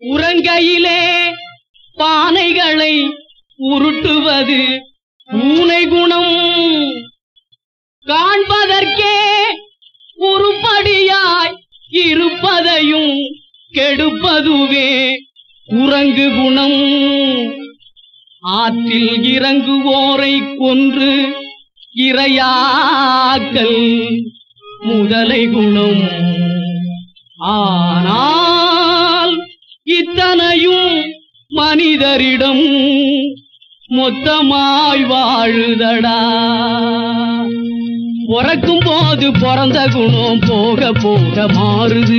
உறங்கையிலே பானைகளை உருட்டுவது பூனை குணம் காண்பதற்கே உருப்படியாய் இருப்பதையும் கெடுப்பதுவே குரங்கு குணம் ஆற்றில் இறங்குவோரை கொன்று இரையாக்கல் முதலை குணம் ஆனால் இத்தனையும் மனிதரிடம் மொத்தமாய் வாழுதடா பிறக்கும் போது பிறந்த குணம் போக போக மாறுது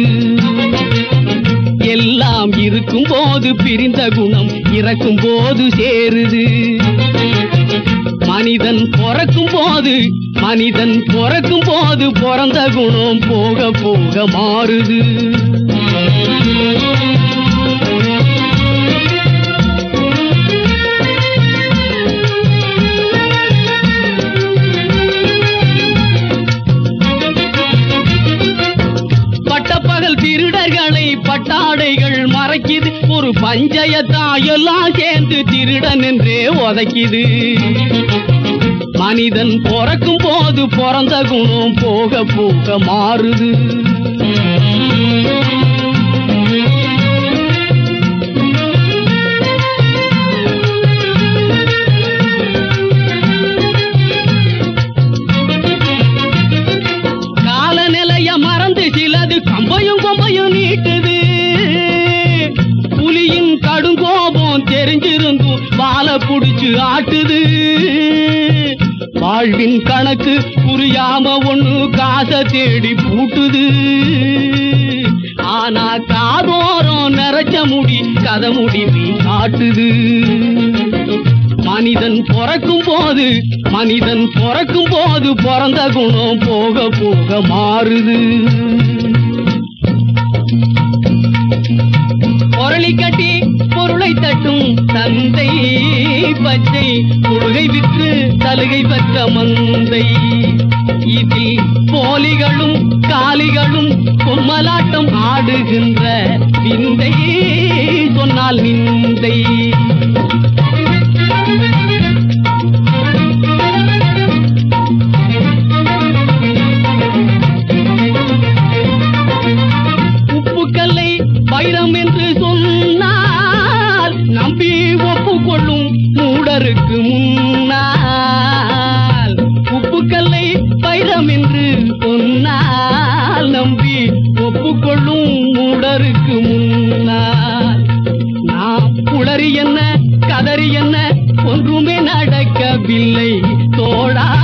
எல்லாம் இருக்கும் போது பிரிந்த குணம் இறக்கும் போது சேருது மனிதன் பிறக்கும் போது மனிதன் பிறக்கும் போது பிறந்த குணம் போக போக மாறுது பட்டப்பகல் திருடர்களை பட்டாடைகள் மறைக்குது ஒரு பஞ்சயத்தா எல்லாம் சேர்ந்து திருடன் என்றே உதைக்குது மனிதன் பிறக்கும் போது பிறந்த குணம் போக போக மாறுது காலநிலைய மறந்து சிலது கம்பையும் கொம்பையும் நீட்டுது புலியின் கடுங்கோபம் தெரிஞ்சிருந்தும் வாழ புடிச்சு ஆட்டுது வாழ்வின் கணக்கு புரியாம ஒண்ணு காசை தேடி பூட்டுது ஆனா காதோரம் நிறைச்ச முடி கதை முடிவி காட்டுது மனிதன் பிறக்கும் போது மனிதன் பிறக்கும் போது பிறந்த குணம் போக போக மாறுது பொருளி கட்டி பொருளை தட்டும் தந்தை பச்சை கொள்கை விற்று சலுகை பெற்ற மந்தை இதில் போலிகளும் காலிகளும் பொம்மலாட்டம் ஆடுகின்ற விந்தை சொன்னால் நிந்தை உப்புக்கல்லை வைரம் என்று சொன்னால் நம்பி ஒப்புக்கொள்ளும் மூடருக்கு முன்னால் உப்புக்கல்லை வைரம் என்று சொன்னால் நம்பி ஒப்புக்கொள்ளும் மூடருக்கு முன்னால் நாம் குளறி என்ன கதறி என்ன ஒன்றுமே நடக்கவில்லை தோழா